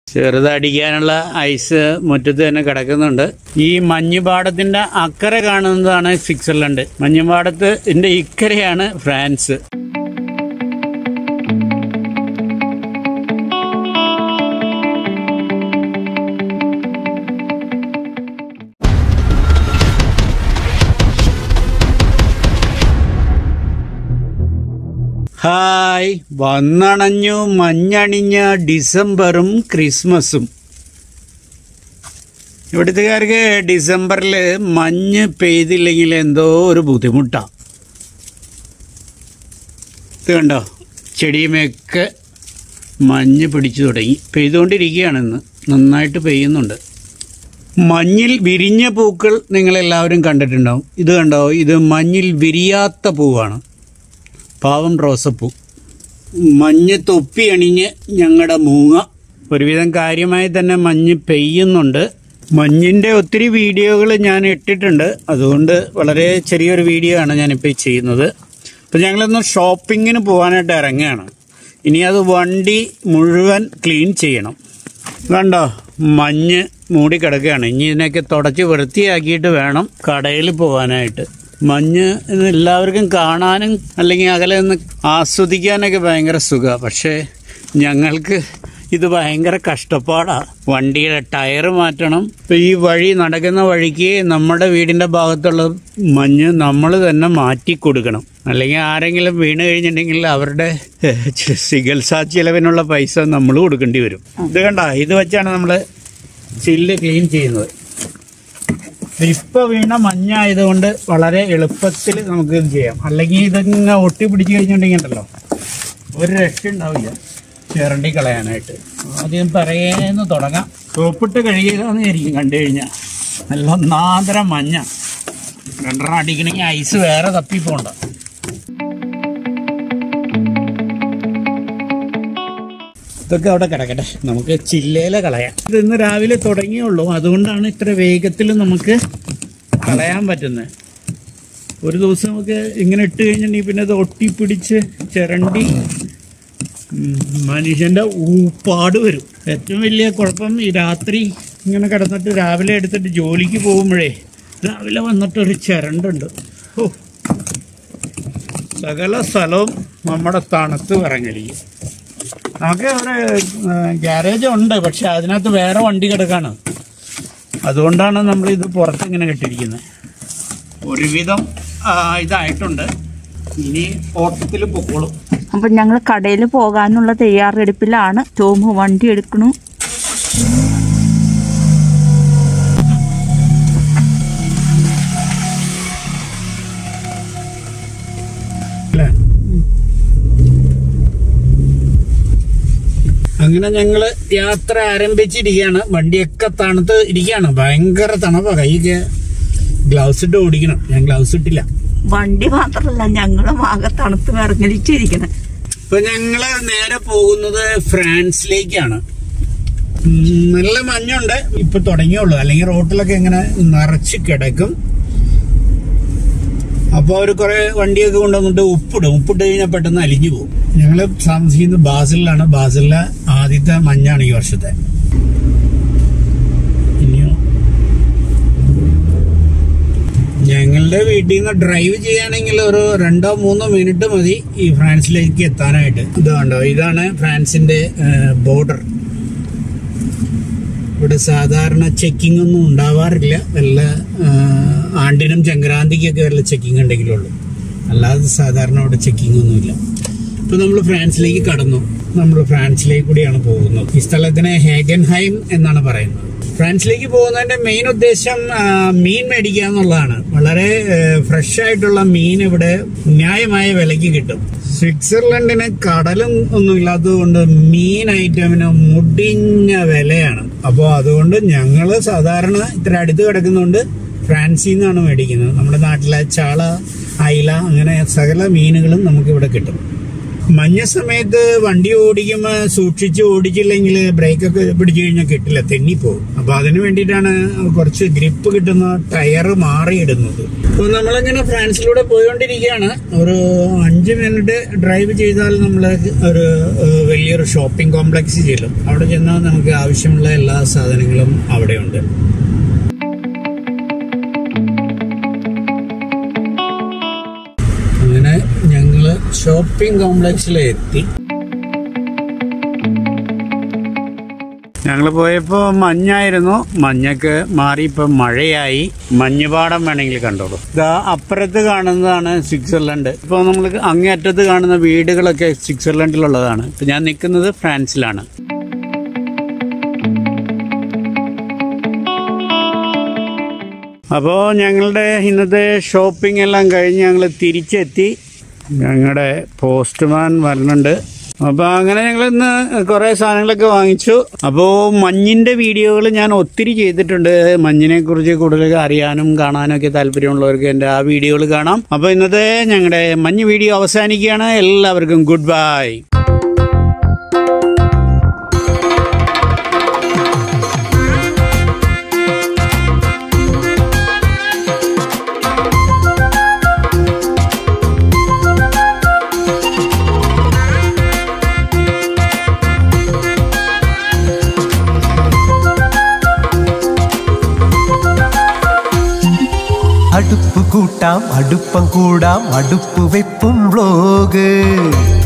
ചെറുതടിക്കാനുള്ള ice മുറ്റത്ത് തന്നെ കിടക്കുന്നുണ്ട് ഈ മഞ്ഞുപാടത്തിന്റെ അക്കരെ കാണുന്നതാണ് സ്വിറ്റ്സർലൻഡ് മഞ്ഞുപാടത്ത് ഇതിന്റെ ഇക്കരെയാണ് ഫ്രാൻസ് ഹായ് വന്നണഞ്ഞു മഞ്ഞണിഞ്ഞ ഡിസംബറും ക്രിസ്മസും ഇവിടുത്തുകാർക്ക് ഡിസംബറിൽ മഞ്ഞ് പെയ്തില്ലെങ്കിൽ എന്തോ ഒരു ബുദ്ധിമുട്ടാണ് ഇത് കണ്ടോ ചെടിയുമൊക്കെ മഞ്ഞ് പിടിച്ചു തുടങ്ങി പെയ്തുകൊണ്ടിരിക്കുകയാണ് ഇന്ന് നന്നായിട്ട് പെയ്യുന്നുണ്ട് മഞ്ഞിൽ വിരിഞ്ഞ പൂക്കൾ നിങ്ങളെല്ലാവരും കണ്ടിട്ടുണ്ടാവും ഇത് കണ്ടോ ഇത് മഞ്ഞിൽ വിരിയാത്ത പൂവാണ് പാവം റോസപ്പൂ മഞ്ഞ് തൊപ്പി അണിഞ്ഞ് ഞങ്ങളുടെ മൂങ്ങ ഒരുവിധം കാര്യമായി തന്നെ മഞ്ഞ് പെയ്യുന്നുണ്ട് മഞ്ഞിൻ്റെ ഒത്തിരി വീഡിയോകൾ ഞാൻ ഇട്ടിട്ടുണ്ട് അതുകൊണ്ട് വളരെ ചെറിയൊരു വീഡിയോ ആണ് ഞാനിപ്പോൾ ഈ ചെയ്യുന്നത് അപ്പം ഞങ്ങളൊന്ന് ഷോപ്പിങ്ങിന് പോകാനായിട്ട് ഇറങ്ങുകയാണ് ഇനി അത് വണ്ടി മുഴുവൻ ക്ലീൻ ചെയ്യണം കണ്ടോ മഞ്ഞ് മൂടിക്കിടക്കുകയാണ് ഇനി ഇതിനൊക്കെ തുടച്ച് വൃത്തിയാക്കിയിട്ട് വേണം കടയിൽ പോകാനായിട്ട് മഞ്ഞ് ഇത് എല്ലാവർക്കും കാണാനും അല്ലെങ്കിൽ അകലെ നിന്ന് ആസ്വദിക്കാനൊക്കെ ഭയങ്കര സുഖമാണ് പക്ഷേ ഞങ്ങൾക്ക് ഇത് ഭയങ്കര കഷ്ടപ്പാടാണ് വണ്ടിയുടെ ടയർ മാറ്റണം ഇപ്പം ഈ വഴി നടക്കുന്ന വഴിക്ക് നമ്മുടെ വീടിൻ്റെ ഭാഗത്തുള്ള മഞ്ഞ് നമ്മൾ തന്നെ മാറ്റി കൊടുക്കണം അല്ലെങ്കിൽ ആരെങ്കിലും വീണ് കഴിഞ്ഞിട്ടുണ്ടെങ്കിൽ അവരുടെ ഏഹ്, ചികിത്സാ ചിലവിനുള്ള പൈസ നമ്മൾ കൊടുക്കേണ്ടി വരും ഇത് കണ്ട ഇത് വെച്ചാണ് നമ്മൾ ചില്ല് ക്ലീൻ ചെയ്യുന്നത് ഇപ്പൊ വീണ മഞ്ഞായതുകൊണ്ട് വളരെ എളുപ്പത്തിൽ നമുക്ക് ഇത് ചെയ്യാം അല്ലെങ്കിൽ ഇതിങ്ങനെ ഒട്ടി പിടിച്ചു കഴിഞ്ഞിട്ടുണ്ടെങ്കിൽ ഉണ്ടല്ലോ ഒരു രക്ഷ ഉണ്ടാവില്ല ചിരണ്ടി കളയാനായിട്ട് ആദ്യം പറയേന്ന് തുടങ്ങാം സോപ്പിട്ട് കഴുകിയതാന്ന് ആയിരിക്കും കണ്ടു കഴിഞ്ഞാൽ നല്ല ഒന്നാന്തരം മഞ്ഞ രണ്ടെണ്ണം അടിക്കണമെങ്കിൽ ഐസ് വേറെ തപ്പി പോണ്ട ഇതൊക്കെ അവിടെ കിടക്കട്ടെ നമുക്ക് ചില്ലയില കളയാം ഇത് ഇന്ന് രാവിലെ തുടങ്ങിയുള്ളൂ അതുകൊണ്ടാണ് ഇത്ര വേഗത്തിൽ നമുക്ക് കളയാൻ പറ്റുന്നത് ഒരു ദിവസം നമുക്ക് ഇങ്ങനെ ഇട്ട് കഴിഞ്ഞിട്ടുണ്ടെങ്കിൽ പിന്നെ അത് ഒട്ടിപ്പിടിച്ച് ചിരണ്ടി ഉം, മനുഷ്യന്റെ ഊപ്പാട് വരും ഏറ്റവും വലിയ കുഴപ്പം ഈ രാത്രി ഇങ്ങനെ കിടന്നിട്ട് രാവിലെ എടുത്തിട്ട് ജോലിക്ക് പോകുമ്പോഴേ രാവിലെ വന്നിട്ട് ഒരു ചിരണ്ടുണ്ട് ഓ സകല സ്ഥലവും നമ്മുടെ തണുത്ത് വിറങ്ങലിക്കും നമുക്ക് ഒരു ഗ്യാരേജ് ഉണ്ട് പക്ഷെ അതിനകത്ത് വേറെ വണ്ടി കിടക്കാണ് അതുകൊണ്ടാണ് നമ്മൾ ഇത് പുറത്ത് ഇങ്ങനെ കെട്ടിയിരിക്കുന്നത് ഒരുവിധം ആ, ഇതായിട്ടുണ്ട് ഇനി ഓട്ടത്തിൽ പൊക്കോളും അപ്പൊ ഞങ്ങൾ കടയിൽ പോകാനുള്ള തയ്യാറെടുപ്പിലാണ് ടോമ് വണ്ടി എടുക്കണു അല്ലേ അങ്ങനെ ഞങ്ങള് യാത്ര ആരംഭിച്ചിരിക്കുകയാണ് വണ്ടിയൊക്കെ തണുത്ത് ഇരിക്കുകയാണ് ഭയങ്കര തണുപ്പാ കൈക്ക് ഗ്ലൗസ് ഇട്ട് ഓടിക്കണം ഞാൻ ഗ്ലൗസ് ഇട്ടില്ല വണ്ടി മാത്രമല്ല ഞങ്ങളും ആകെ തണുത്ത് വിറങ്ങലിച്ചിരിക്കണേ ഇപ്പൊ ഞങ്ങള് നേരെ പോകുന്നത് ഫ്രാൻസിലേക്കാണ് ഉം, നല്ല മഞ്ഞുണ്ട് ഇപ്പൊ തുടങ്ങിയുള്ളൂ അല്ലെങ്കിൽ റോട്ടിലൊക്കെ ഇങ്ങനെ നിറച്ച് കിടക്കും അപ്പൊ അവർ കുറെ വണ്ടിയൊക്കെ കൊണ്ടുവന്നിട്ട് ഉപ്പിടും ഉപ്പിട്ട് കഴിഞ്ഞാൽ പെട്ടെന്ന് അലിഞ്ഞു പോകും ഞങ്ങള് താമസിക്കുന്നത് ബാസിലാണ് ബാസിലെ ആദ്യത്തെ മഞ്ഞാണ് ഈ വർഷത്തെ ഇനിയോ ഞങ്ങളുടെ വീട്ടിൽ നിന്ന് ഡ്രൈവ് ചെയ്യുകയാണെങ്കിൽ ഒരു രണ്ടോ മൂന്നോ മിനിറ്റ് മതി ഈ ഫ്രാൻസിലേക്ക് എത്താനായിട്ട് ഇത് കണ്ടോ ഇതാണ് ഫ്രാൻസിന്റെ ബോർഡർ ഇവിടെ സാധാരണ ചെക്കിംഗ് ഒന്നും ഉണ്ടാവാറില്ല വല്ല ആ, ആണ്ടിനും സംക്രാന്തിക്കൊക്കെ വല്ല ചെക്കിംഗ് ഉണ്ടെങ്കിലുള്ളൂ അല്ലാതെ സാധാരണ അവിടെ ചെക്കിംഗ് ഒന്നുമില്ല ഇപ്പൊ നമ്മൾ ഫ്രാൻസിലേക്ക് കടന്നു നമ്മൾ ഫ്രാൻസിലേക്ക് കൂടിയാണ് പോകുന്നത് ഈ സ്ഥലത്തിന് ഹേഗൻഹൈം എന്നാണ് പറയുന്നത് ഫ്രാൻസിലേക്ക് പോകുന്നതിന്റെ മെയിൻ ഉദ്ദേശം ആ, മീൻ മേടിക്കുക എന്നുള്ളതാണ് വളരെ ഫ്രഷ് ആയിട്ടുള്ള മീൻ ഇവിടെ ന്യായമായ വിലയ്ക്ക് കിട്ടും സ്വിറ്റ്സർലൻഡിന് കടലും ഒന്നും ഇല്ലാത്തതുകൊണ്ട് മീൻ ഐറ്റമിന് മുടിഞ്ഞ വിലയാണ് അപ്പോൾ അതുകൊണ്ട് ഞങ്ങള് സാധാരണ ഇത്ര അടുത്ത് കിടക്കുന്നതുകൊണ്ട് ഫ്രാൻസിൽ നിന്നാണ് മേടിക്കുന്നത് നമ്മുടെ നാട്ടിലെ ചാള അയില അങ്ങനെ സകല മീനുകളും നമുക്ക് ഇവിടെ കിട്ടും മഞ്ഞ സമയത്ത് വണ്ടി ഓടിക്കുമ്പോൾ സൂക്ഷിച്ച് ഓടിച്ചില്ലെങ്കിൽ ബ്രേക്കൊക്കെ പിടിച്ചു കഴിഞ്ഞാൽ കിട്ടില്ല തെന്നിപ്പോവും അപ്പൊ അതിന് വേണ്ടിയിട്ടാണ് കുറച്ച് ഗ്രിപ്പ് കിട്ടുന്ന ടയർ മാറിയിടുന്നത് അപ്പൊ നമ്മളിങ്ങനെ ഫ്രാൻസിലൂടെ പോയിക്കൊണ്ടിരിക്കുകയാണ് ഒരു അഞ്ച് മിനിറ്റ് ഡ്രൈവ് ചെയ്താൽ നമ്മൾ ഒരു ഏഹ്, വലിയൊരു ഷോപ്പിംഗ് കോംപ്ലക്സ് ചെല്ലും അവിടെ ചെന്നാൽ നമുക്ക് ആവശ്യമുള്ള എല്ലാ സാധനങ്ങളും അവിടെയുണ്ട് അങ്ങനെ ഞങ്ങള് ഷോപ്പിംഗ് കോംപ്ലക്സിലെത്തി ഞങ്ങൾ പോയപ്പോൾ മഞ്ഞായിരുന്നു മഞ്ഞക്ക് മാറി ഇപ്പം മഴയായി മഞ്ഞുപാടം വേണമെങ്കിൽ കണ്ടോളൂ ഇതാ അപ്പുറത്ത് കാണുന്നതാണ് സ്വിറ്റ്സർലൻഡ് ഇപ്പോൾ നമ്മൾ അങ്ങേ അറ്റത്ത് കാണുന്ന വീടുകളൊക്കെ സ്വിറ്റ്സർലൻഡിലുള്ളതാണ് ഇപ്പം ഞാൻ നിൽക്കുന്നത് ഫ്രാൻസിലാണ് അപ്പോൾ ഞങ്ങളുടെ ഇന്നത്തെ ഷോപ്പിംഗ് എല്ലാം കഴിഞ്ഞ് ഞങ്ങൾ തിരിച്ചെത്തി ഞങ്ങളുടെ പോസ്റ്റ്മാൻ വരുന്നുണ്ട് അപ്പോൾ അങ്ങനെ ഞങ്ങൾ ഇന്ന് കുറേ സാധനങ്ങളൊക്കെ വാങ്ങിച്ചു അപ്പോൾ മഞ്ഞിൻ്റെ വീഡിയോകൾ ഞാൻ ഒത്തിരി ചെയ്തിട്ടുണ്ട് മഞ്ഞിനെ കുറിച്ച് കൂടുതൽ അറിയാനും കാണാനും ഒക്കെ താല്പര്യമുള്ളവർക്ക് എൻ്റെ ആ വീഡിയോകൾ കാണാം അപ്പോൾ ഇന്നത്തെ ഞങ്ങളുടെ മഞ്ഞ് വീഡിയോ അവസാനിക്കുകയാണ് എല്ലാവർക്കും ഗുഡ് ബൈ അടുപ്പ് കൂട്ടാം അടുപ്പം കൂടാം അടുപ്പ് വെപ്പും വ്ലോഗ്